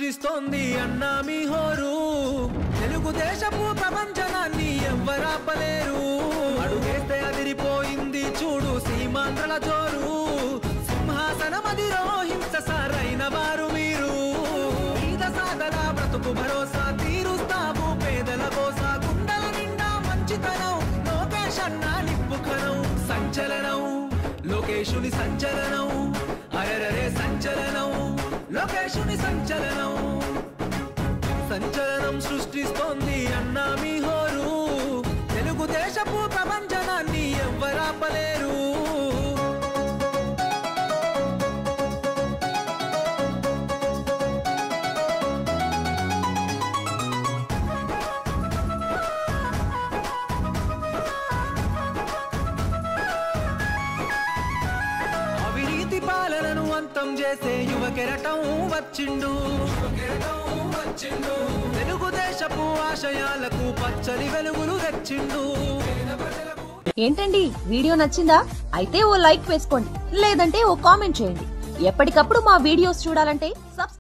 సృష్టిస్తోంది అన్నా మీ హోరు తెలుగుదేశపు ప్రపంచనాన్ని ఎవ్వరాపలేరు అడుగేస్తే అదిరిపోయింది చూడు సీమాంధ్రల జోరు సింహాసనం అధిరోహించ సారైన వారు మీరు ఈద సాగల బ్రతుకు భరోసా తీరుస్తావు పేదల కోసా గుండెల నిండా మంచితనం లోకేష్ అన్నా నిప్పుకనం సంచలనం లోకేశుని సంచలనం అరెరరే సంచలనం లోకేశుని సంచలనం సంచలనం సృష్టిస్తోంది అన్నా మీ హోరు తెలుగుదేశపు ప్రపంచనాన్ని ఎవ్వరాపలేరు అవినీతి పాలనను అంతం చేసే యువ కెరటం వచ్చిండు తెలుగుదేశపు ఆశయాలకు పచ్చని వెలుగులు తెచ్చిండు ఏంటండి వీడియో నచ్చిందా అయితే ఓ లైక్ వేసుకోండి లేదంటే ఓ కామెంట్ చేయండి ఎప్పటికప్పుడు మా వీడియోస్ చూడాలంటే సబ్స్క్రైబ్